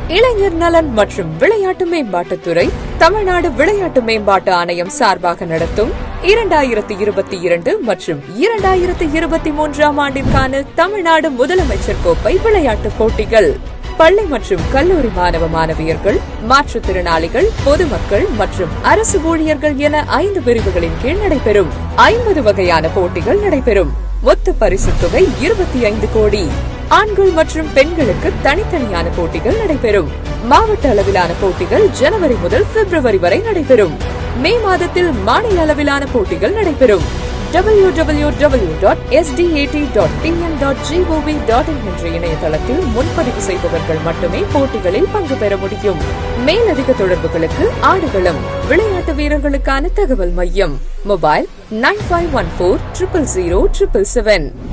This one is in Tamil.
இளைஞர் நலன் மற்றும் விளையாட்டு மேம்பாட்டுத்துறை தமிழ்நாடு விளையாட்டு மேம்பாட்டு ஆணையம் சார்பாக நடத்தும் இரண்டாயிரத்தி இருபத்தி இரண்டு மற்றும் இரண்டாயிரத்தி இருபத்தி மூன்றாம் ஆண்டிற்கான தமிழ்நாடு முதலமைச்சர் கோப்பை விளையாட்டுப் போட்டிகள் பள்ளி மற்றும் கல்லூரி மாணவ மாணவியர்கள் மாற்றுத்திறனாளிகள் பொதுமக்கள் மற்றும் அரசு ஊழியர்கள் என ஐந்து பிரிவுகளின் கீழ் நடைபெறும் ஐம்பது வகையான போட்டிகள் நடைபெறும் மொத்த பரிசுத் தொகை இருபத்தி ஐந்து கோடி ஆண்கள் மற்றும் பெண்களுக்கு தனித்தனியான போட்டிகள் நடைபெறும் மாவட்ட அளவிலான போட்டிகள் ஜனவரி முதல் பிப்ரவரி வரை நடைபெறும் மே மாதத்தில் மாநில அளவிலான போட்டிகள் நடைபெறும் W W W dot SDAT dot TN dot GOV dot in என்ற இணையதளத்தில் முன்பதிவு செய்பவர்கள் மட்டுமே போட்டிகளில் பங்கு பெற முடியும் மேலதிக தொடர்புகளுக்கு ஆடுகளம் விளையாட்டு வீரர்களுக்கான தகவல் மையம் mobile nine five one four triple zero triple seven